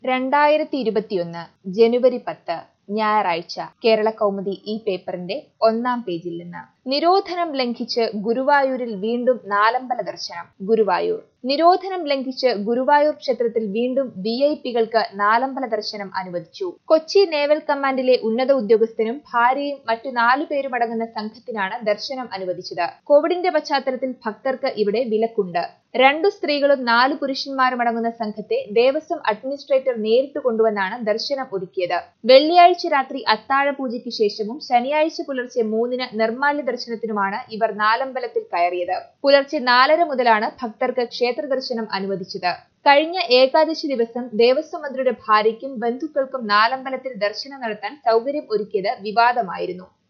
രണ്ടായിരത്തി ഇരുപത്തിയൊന്ന് ജനുവരി പത്ത് ഞായറാഴ്ച കേരള കൗമുദി ഈ പേപ്പറിന്റെ ഒന്നാം പേജിൽ നിന്ന് നിരോധനം ലംഘിച്ച് ഗുരുവായൂരിൽ വീണ്ടും നാലമ്പല ദർശനം ഗുരുവായൂർ നിരോധനം ലംഘിച്ച് ഗുരുവായൂർ ക്ഷേത്രത്തിൽ വീണ്ടും വി ഐ പികൾക്ക് നാലമ്പല ദർശനം അനുവദിച്ചു കൊച്ചി നേവൽ കമാൻഡിലെ ഉന്നത ഉദ്യോഗസ്ഥനും ഭാര്യയും മറ്റു നാലു പേരുമടങ്ങുന്ന സംഘത്തിനാണ് ദർശനം അനുവദിച്ചത് കോവിഡിന്റെ പശ്ചാത്തലത്തിൽ ഭക്തർക്ക് ഇവിടെ വിലക്കുണ്ട് രണ്ടു സ്ത്രീകളും നാല് പുരുഷന്മാരും അടങ്ങുന്ന സംഘത്തെ ദേവസ്വം അഡ്മിനിസ്ട്രേറ്റർ നേരിട്ട് കൊണ്ടുവന്നാണ് ദർശനം ഒരുക്കിയത് വെള്ളിയാഴ്ച രാത്രി അത്താഴ പൂജയ്ക്ക് ശേഷവും ശനിയാഴ്ച പുലർച്ചെ മൂന്നിന് നിർമാല്യ ദർശനത്തിനുമാണ് ഇവർ നാലമ്പലത്തിൽ കയറിയത് പുലർച്ചെ നാലര മുതലാണ് ഭക്തർക്ക് ക്ഷേത്ര ദർശനം അനുവദിച്ചത് കഴിഞ്ഞ ഏകാദശി ദിവസം ദേവസ്വം മന്ത്രിയുടെ ഭാര്യയ്ക്കും ബന്ധുക്കൾക്കും നാലമ്പലത്തിൽ ദർശനം നടത്താൻ സൗകര്യം ഒരുക്കിയത് വിവാദമായിരുന്നു